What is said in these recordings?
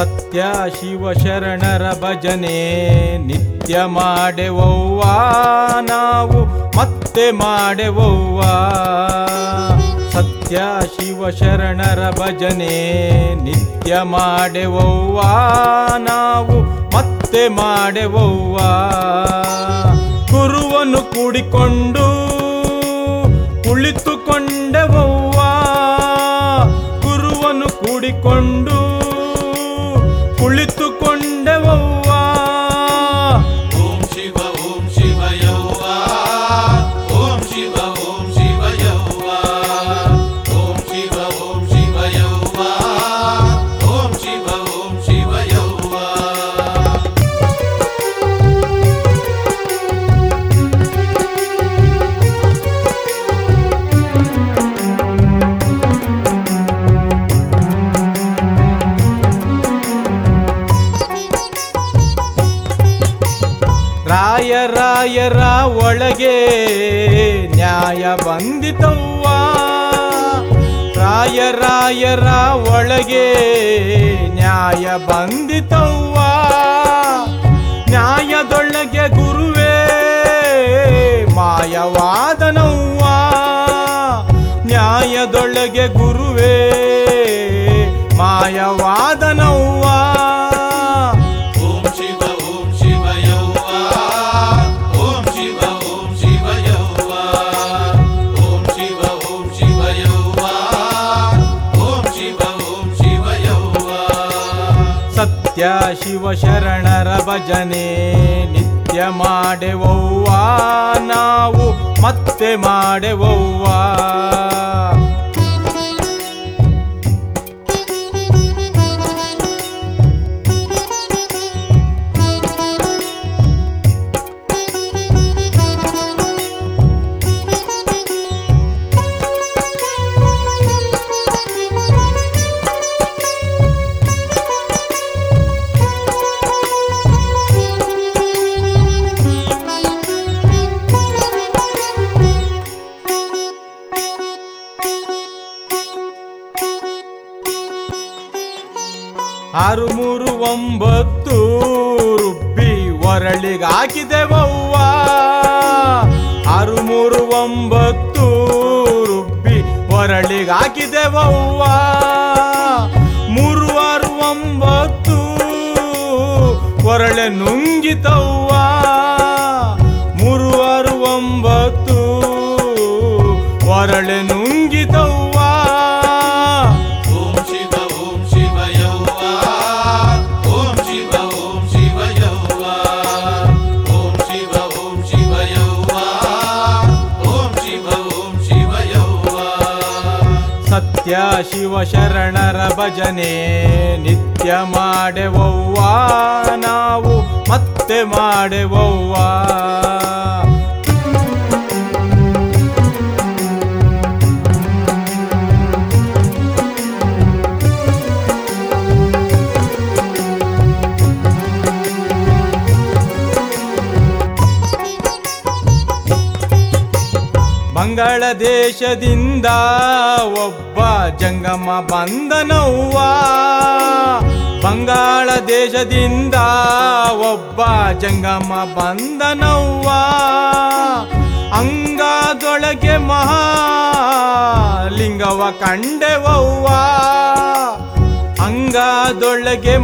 ಸತ್ಯ ಶಿವ ಶರಣರ ಭಜನೆ ನಿತ್ಯ ಮಾಡೆವವ್ವ ನಾವು ಮತ್ತೆ ಮಾಡೆವವ್ವ ಸತ್ಯ ಶಿವ ಶರಣರ ಭಜನೆ ನಿತ್ಯ ಮಾಡೆವವ್ವ ನಾವು ಮತ್ತೆ ಮಾಡೆವವ್ವ ಗುರುವನ್ನು ಕೂಡಿಕೊಂಡು ಕುಳಿತುಕೊಂಡೆವವ್ವ ಗುರುವನ್ನು ಕೂಡಿಕೊಂಡು ಕುಳಿತುಕೊಂಡೆವವ್ವ ಓಂ ಶಿವ ಓಂ ಶಿವಯವ್ವ ಓಂ ಶಿವ ಓಂ ಶಿವಯವ್ವ ಓಂ ಶಿವ ಓಂ ಶಿವಯವ್ವ ಓಂ ಶಿವ ಓಂ ಶಿವಯವ್ವ ರಾಯ ರಾಯರ ಒಳಗೆ ನ್ಯಾಯ ಬಂದಿತವ್ವ ರಾಯ ರಾಯರ ಒಳಗೆ ನ್ಯಾಯ ಬಂದಿತವ್ವ ನ್ಯಾಯದೊಳಗೆ ಗುರುವೇ ಮಾಯವಾದನವ್ವ ನ್ಯಾಯದೊಳಗೆ ಗುರುವೇ ಮಾಯವಾದನವ್ವ ಓಂ ಶಿವ ಓಂ ಶಿವಯವ್ವ ಓಂ ಶಿವ ಓಂ ಶಿವಯವ್ವ ಓಂ ಶಿವ ಓಂ ಶಿವಯವ್ವ ಓಂ ಶಿವ ಓಂ ಶಿವಯವ್ವ ಸತ್ಯ ಶಿವ ಶರಣರ ಭಜನೆ ನಿತ್ಯ ಮಾಡೆವವ್ವ ನಾವು ಮತ್ತೆ ಮಾಡೆವವ್ವ ಆರು ಮೂರು ಒಂಬತ್ತು ರುಬ್ಬಿ ಒರಳಿಗೆ ಹಾಕಿದೆವವ್ವ ಆರು ಮೂರು ಒಂಬತ್ತು ರುಬ್ಬಿ ಒರಳಿಗೆ ಹಾಕಿದೆವವ್ವ ಮೂರು ಆರು ಒಂಬತ್ತು ಒರಳೆ ನುಂಗಿತವ್ವ ಮೂರು ಆರು ಒಂಬತ್ತು ಒರಳೆ ನುಂಗಿತವ್ವ ಓಂ ಶಿವ ಓಂ ಶಿವಯವ್ವ ಓಂ ಶಿವ ಓಂ ಶಿವಯವ್ವ ಓಂ ಶಿವ ಓಂ ಶಿವಯವ್ವ ಓಂ ಶಿವ ಓಂ ಶಿವಯವ್ವ ಸತ್ಯ ಶಿವ ಶರಣರ ಭಜನೆ ನಿತ್ಯ ಮಾಡೆವವ್ವ ನಾವು ಮತ್ತೆ ಮಾಡೆವವ್ವ ಬಂಗಾಳ ದೇಶದಿಂದ ಒಬ್ಬ ಜಂಗಮ ಬಂದನವ್ವ ಬಂಗಾಳ ದೇಶದಿಂದ ಒಬ್ಬ ಜಂಗಮ ಬಂದನವ್ವ ಅಂಗದೊಳಗೆ ಮಹಾಲಿಂಗವ ಕಂಡೆವವ್ವ ಅಂಗದೊಳಗೆ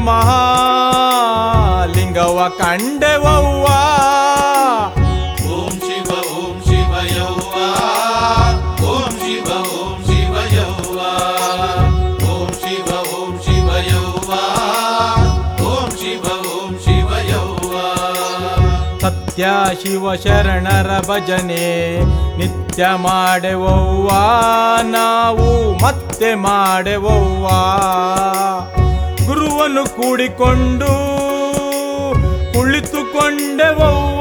ಮಹಾಲಿಂಗವ ಕಂಡೆವವ್ವ ಓಂ ಶಿವ ಓಂ ಶಿವಯವ್ವ ಓಂ ಶಿವ ಓಂ ಶಿವಯವ್ವ ಓಂ ಶಿವ ಓಂ ಶಿವಯವ್ವ ಓಂ ಶಿವ ಓಂ ಶಿವಯವ್ವ ಸತ್ಯ ಶಿವ ಶರಣರ ಭಜನೆ ನಿತ್ಯ ಮಾಡೆವವ್ವ ನಾವು ಮತ್ತೆ ಮಾಡೆವವ್ವ ಗುರುವನ್ನು ಕೂಡಿಕೊಂಡು ಕುಳಿತುಕೊಂಡೆವವ್ವ